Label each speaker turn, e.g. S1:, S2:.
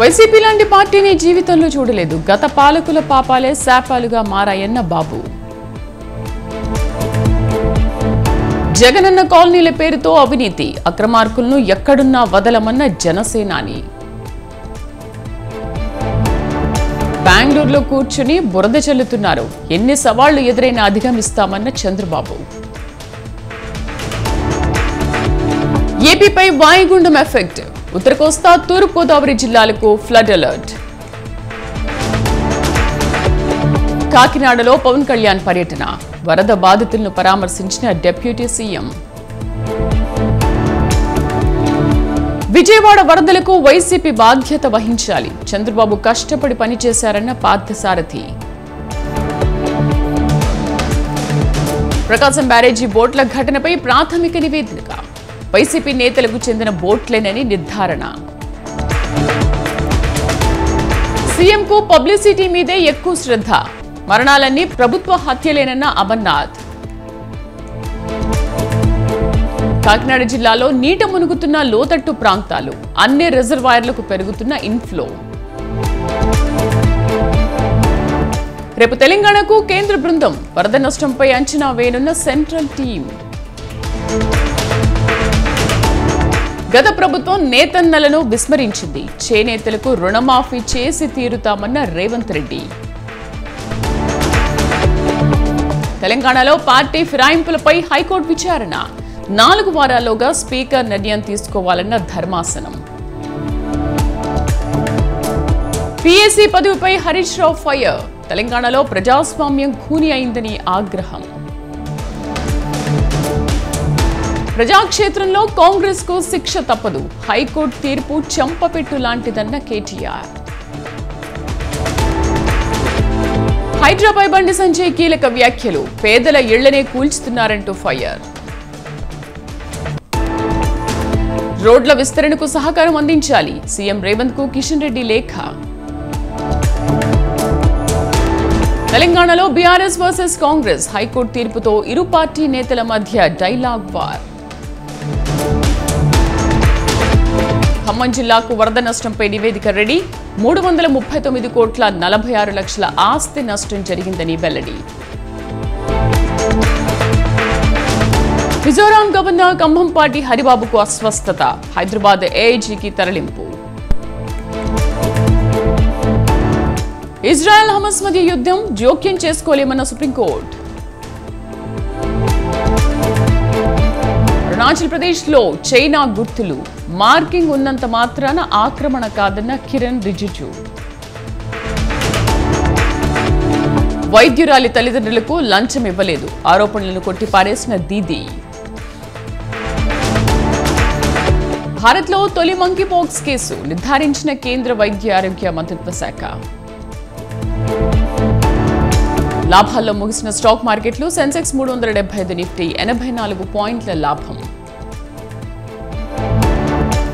S1: YCP లాంటి పార్టీని జీవితంలో చూడలేదు గత పాలకుల పాపాలే శాపాలుగా మారాయన్న బాబు జగనన్న కాలనీల పేరుతో అవినీతి అక్రమార్కులను ఎక్కడున్నా వదలమన్న జనసేనాని బెంగళూరులో కూర్చుని బురద చల్లుతున్నారు ఎన్ని సవాళ్లు ఎదురైనా అధిగమిస్తామన్న చంద్రబాబు ఏపీపై వాయుగుండం ఎఫెక్ట్ ఉత్తర కోస్తా తూర్పు గోదావరి జిల్లాలకు ఫ్లడ్ అలర్ట్ కాకినాడలో పవన్ కళ్యాణ్ పర్యటన వరద బాధితులను పరామర్శించిన డిప్యూటీ సీఎం విజయవాడ వరదలకు వైసీపీ బాధ్యత వహించాలి చంద్రబాబు కష్టపడి పనిచేశారన్న పార్థసారథి ప్రకాశం బ్యారేజీ బోట్ల ఘటనపై ప్రాథమిక నివేదిక వైసీపీ నేతలకు చెందిన బోట్లేనని నిర్ధారణ సీఎంకు పబ్లిసిటీ మీదే ఎక్కువ శ్రద్ధ మరణాలన్నీ ప్రభుత్వ హత్యలేనన్న అమర్నాథ్ కాకినాడ జిల్లాలో నీట మునుగుతున్న లోతట్టు ప్రాంతాలు అన్ని రిజర్వాయర్లకు పెరుగుతున్న ఇన్ఫ్లో రేపు తెలంగాణకు కేంద్ర బృందం వరద నష్టంపై అంచనా వేయనున్న సెంట్రల్ టీం గత ప్రభుత్వం నేతన్నలను విస్మరించింది చేనేతలకు రుణమాఫీ చేసి తీరుతామన్న రేవంత్ రెడ్డి తెలంగాణలో పార్టీ ఫిరాయింపులపై హైకోర్టు విచారణ నాలుగు వారాల్లోగా స్పీకర్ నిర్ణయం తీసుకోవాలన్న ధర్మాసనం పిఎస్సి పదవిపై హరీష్ రావు ఫైర్ తెలంగాణలో ప్రజాస్వామ్యం ఖూని అయిందని ఆగ్రహం ప్రజాక్షేత్రంలో కాంగ్రెస్ కు శిక్ష తప్పదు హైకోర్టు తీర్పు చెంపపెట్టు లాంటిదన్న కేటీఆర్ హైదరాబాద్ బండి సంజయ్ కీలక వ్యాఖ్యలు పేదల ఇళ్లనే కూల్చుతున్నారంటూ ఫైర్ రోడ్ల విస్తరణకు సహకారం అందించాలి సీఎం రేవంత్ కు కిషన్ రెడ్డి లేఖ తెలంగాణలో బీఆర్ఎస్ వర్సెస్ కాంగ్రెస్ హైకోర్టు తీర్పుతో ఇరు పార్టీ నేతల మధ్య డైలాగ్ వార్ ఖమ్మం జిల్లాకు వరద నష్టంపై నివేదిక రెడీ మూడు వందల ముప్పై తొమ్మిది కోట్ల నలభై ఆరు లక్షల ఆస్తి నష్టం జరిగిందని వెల్లడి మిజోరాం గవర్నర్ కంభంపాటి హరిబాబుకు అస్వస్థత హైదరాబాద్ ఏఐజీకి తరలింపు ఇజ్రాయెల్ హమస్ మధ్య యుద్ధం జోక్యం చేసుకోలేమన్న సుప్రీంకోర్టు అరుణాచల్ ప్రదేశ్లో చైనా గుర్తులు మార్కింగ్ ఉన్నంత మాత్రాన ఆక్రమణ కాదన్న కిరణ్ రిజిజు వైద్యురాలి తల్లిదండ్రులకు లంచం ఇవ్వలేదు ఆరోపణలను కొట్టిపారేసిన దీదీ భారత్లో తొలి మంకీపాక్స్ కేసు నిర్ధారించిన కేంద్ర వైద్య ఆరోగ్య మంత్రిత్వ శాఖ లాభాల్లో ముగిసిన స్టాక్ మార్కెట్లు సెన్సెక్స్ మూడు వందల డెబ్బై ఐదు నిఫ్టీ ఎనభై నాలుగు పాయింట్ల లాభం